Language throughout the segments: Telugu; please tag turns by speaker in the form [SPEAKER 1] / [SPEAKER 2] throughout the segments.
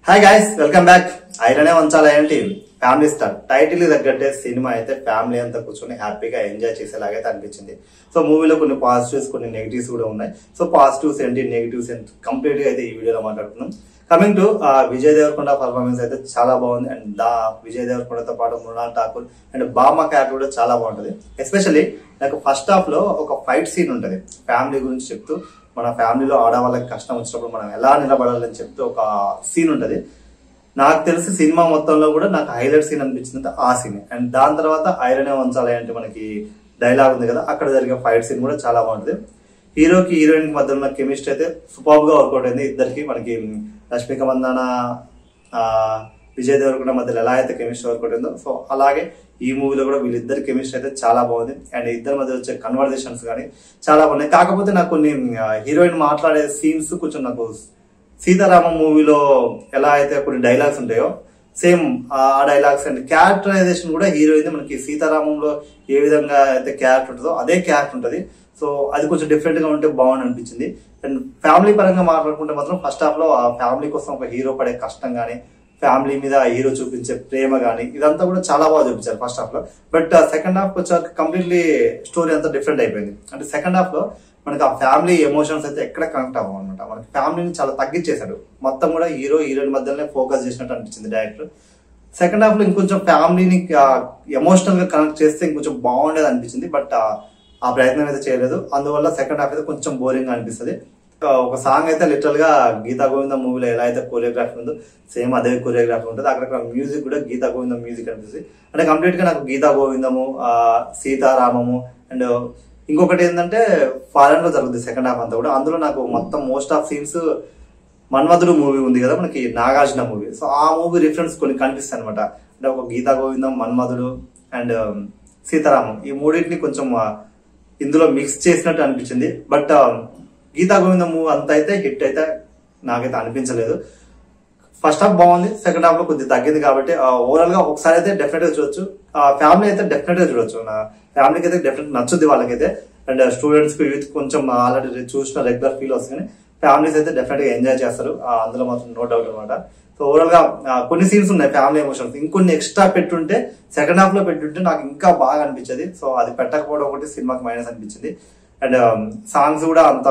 [SPEAKER 1] హాయ్ గైస్ వెల్కమ్ బ్యాక్ ఐరనే ఉంచాలి ఏంటి ఫ్యామిలీ స్టార్ టైటిల్ తగ్గట్టే సినిమా అయితే ఫ్యామిలీ అంతా కూర్చొని హ్యాపీగా ఎంజాయ్ చేసేలాగైతే అనిపించింది సో మూవీలో కొన్ని పాజిటివ్స్ కొన్ని నెగిటివ్స్ కూడా ఉన్నాయి సో పాజిటివ్స్ ఏంటి నెగిటివ్స్ ఏంటి కంప్లీట్ గా అయితే ఈ వీడియోలో మాట్లాడుతున్నాం coming to Vijay Deverakonda performance అయితే చాలా బాగుంది అండ్ దా విజయ్ దేవరకొండతో పాటు మృణాల్ ఠాకూర్ అండ్ బామ్మ క్యారెక్టర్ కూడా చాలా బాగుంటది ఎస్పెషల్లీ నాకు ఫస్ట్ హాఫ్ లో ఒక ఫైట్ సీన్ ఉంటది ఫ్యామిలీ గురించి చెప్తూ మన ఫ్యామిలీలో ఆడవాళ్ళకి కష్టం వచ్చినప్పుడు మనం ఎలా నిలబడాలని చెప్తూ ఒక సీన్ ఉంటది నాకు తెలిసి సినిమా మొత్తంలో కూడా నాకు హైలైట్ సీన్ అనిపించింది ఆ సీన్ అండ్ దాని తర్వాత ఐరనే ఉంచాలి అంటే మనకి డైలాగ్ ఉంది కదా అక్కడ జరిగే ఫైట్ సీన్ కూడా చాలా బాగుంటుంది హీరోకి హీరోయిన్ కి మధ్య ఉన్న కెమిస్ట్రీ అయితే సూపర్ గా వర్కౌట్ అయింది ఇద్దరికి మనకి రష్మిక మందాన ఆ, విజయ్ దేవరకొండ మధ్యలో ఎలా అయితే కెమిస్ట్రీ వర్కౌట్ అయిందో సో అలాగే ఈ మూవీలో కూడా వీళ్ళిద్దరి కెమిస్ట్రీ అయితే చాలా బాగుంది అండ్ ఇద్దరి మధ్య వచ్చే కన్వర్జేషన్స్ కానీ చాలా బాగున్నాయి కాకపోతే నాకు కొన్ని హీరోయిన్ మాట్లాడే సీన్స్ కొంచెం నాకు సీతారామం మూవీలో ఎలా అయితే కొన్ని డైలాగ్స్ ఉంటాయో సేమ్ ఆ డైలాగ్స్ అండ్ క్యారెక్టరైజేషన్ కూడా హీరోయిన్ మనకి సీతారామంలో ఏ విధంగా అయితే క్యారెక్టర్ ఉంటుందో అదే క్యారెక్టర్ ఉంటుంది సో అది కొంచెం డిఫరెంట్ గా ఉంటే బాగుంది అనిపించింది అండ్ ఫ్యామిలీ పరంగా మాట్లాడుకుంటే మాత్రం ఫస్ట్ హాఫ్ లో ఆ ఫ్యామిలీ కోసం ఒక హీరో పడే కష్టం గానీ ఫ్యామిలీ మీద ఆ హీరో చూపించే ప్రేమ గానీ ఇదంతా కూడా చాలా బాగా చూపించారు ఫస్ట్ హాఫ్ లో బట్ సెకండ్ హాఫ్ వచ్చాక కంప్లీట్లీ స్టోరీ అంతా డిఫరెంట్ అయిపోయింది అంటే సెకండ్ హాఫ్ లో మనకి ఆ ఫ్యామిలీ ఎమోషన్స్ అయితే ఎక్కడ కనెక్ట్ అవ్వం అనమాట మనకి ఫ్యామిలీని చాలా తగ్గించేశాడు మొత్తం కూడా హీరో హీరోయిన్ మధ్యలోనే ఫోకస్ చేసినట్టు అనిపించింది డైరెక్టర్ సెకండ్ హాఫ్ లో ఇంకొంచెం ఫ్యామిలీని ఎమోషనల్ గా కనెక్ట్ చేస్తే ఇంకొంచెం బాగుండేది అనిపించింది బట్ ఆ ప్రయత్నం అయితే చేయలేదు అందువల్ల సెకండ్ హాఫ్ అయితే కొంచెం బోరింగ్ గా అనిపిస్తుంది ఆ, ఒక సాంగ్ అయితే లిటరల్ గా గీతా గోవిందం మూవీలో ఎలా అయితే కొరియోగ్రఫీ ఉందో సేమ్ అదే కొరియోగ్రఫీ ఉంటుంది అక్కడ మ్యూజిక్ కూడా గీతా గోవిందం మ్యూజిక్ అనిపిస్తుంది అంటే కంప్లీట్ గా నాకు గీతా గోవిందము ఆ, సీతారామము అండ్ ఇంకొకటి ఏంటంటే ఫారెన్ లో జరుగుతుంది సెకండ్ హాఫ్ అంతా కూడా అందులో నాకు మొత్తం most of scenes Manmadhudu movie ఉంది కదా మనకి నాగార్జున మూవీ సో ఆ మూవీ రిఫరెన్స్ కొన్ని కనిపిస్తాయి అనమాట అంటే ఒక గీతా గోవిందం మన్మధుడు అండ్ సీతారామం ఈ మూడింటిని కొంచెం ఆ, ఇందులో మిక్స్ చేసినట్టు అనిపించింది బట్ గీతా గోవిందం మూవీ అంత అయితే హిట్ అయితే నాకైతే అనిపించలేదు ఫస్ట్ హాఫ్ బాగుంది సెకండ్ హాఫ్ లో కొద్దిగా తగ్గింది కాబట్టి ఓవరాల్ గా ఒకసారి అయితే డెఫినెట్ గా చూడొచ్చు ఫ్యామిలీ అయితే డెఫినెట్ గా చూడొచ్చు నా ఫ్యామిలీకి అయితే డెఫినెట్ నచ్చుద్ది వాళ్ళకైతే అండ్ స్టూడెంట్స్ కి యూత్ కొంచెం ఆల్రెడీ చూసిన రెగ్యులర్ ఫీల్ వస్తుంది ఫ్యామిలీస్ అయితే డెఫినెట్ గా ఎంజాయ్ చేస్తారు ఆ, అందులో మాత్రం నో డౌట్ అనమాట సో ఓవరాల్ గా ఆ, కొన్ని సీన్స్ ఉన్నాయి ఫ్యామిలీ ఎమోషన్స్ ఇంకొన్ని ఎక్స్ట్రా పెట్టుంటే సెకండ్ హాఫ్ లో పెట్టుంటే నాకు ఇంకా బాగా అనిపించేది సో అది పెట్టకపోవడం ఒకటి సినిమాకి మైనస్ అనిపించింది అండ్ సాంగ్స్ కూడా అంత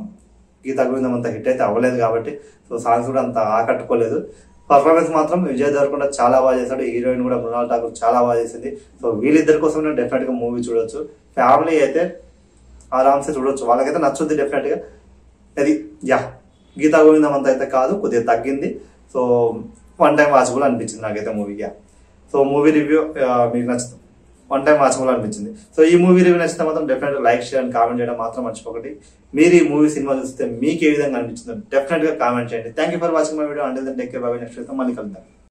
[SPEAKER 1] గీతా గోవిందం అంత హిట్ అయితే అవ్వలేదు కాబట్టి సో సాంగ్స్ కూడా అంత ఆకట్టుకోలేదు పర్ఫార్మెన్స్ మాత్రం విజయ్ దేవరకొండ చాలా బాగా చేశాడు హీరోయిన్ కూడా మృణాల్ ఠాకూర్ చాలా బాగా చేసింది సో వీళ్ళిద్దరి కోసం నేను డెఫినెట్ గా మూవీ చూడొచ్చు ఫ్యామిలీ అయితే ఆరామ్సే చూడొచ్చు వాళ్ళకైతే నచ్చుద్ది డెఫినెట్ గా అది యా గీతా గోవిందం అంత అయితే కాదు కొద్దిగా తగ్గింది సో వన్ టైం వాచబుల్ అనిపించింది నాకైతే movie yeah so movie review మీకు నచ్చుతుంది వన్ టైం వాచబుల్ అనిపించింది సో ఈ మూవీ రివ్యూ నచ్చితే మాత్రం definite like share and comment చేయడం మాత్రం మర్చిపోకండి మీరు ఈ మూవీ సినిమా చూస్తే మీకు ఏ విధంగా అనిపించిందో డెఫినెట్ గా కామెంట్ చేయండి thank you for watching my video అంటే టేక్ కేర్ బాయ్ నెక్స్ట్ మళ్ళీ కలుద్దాం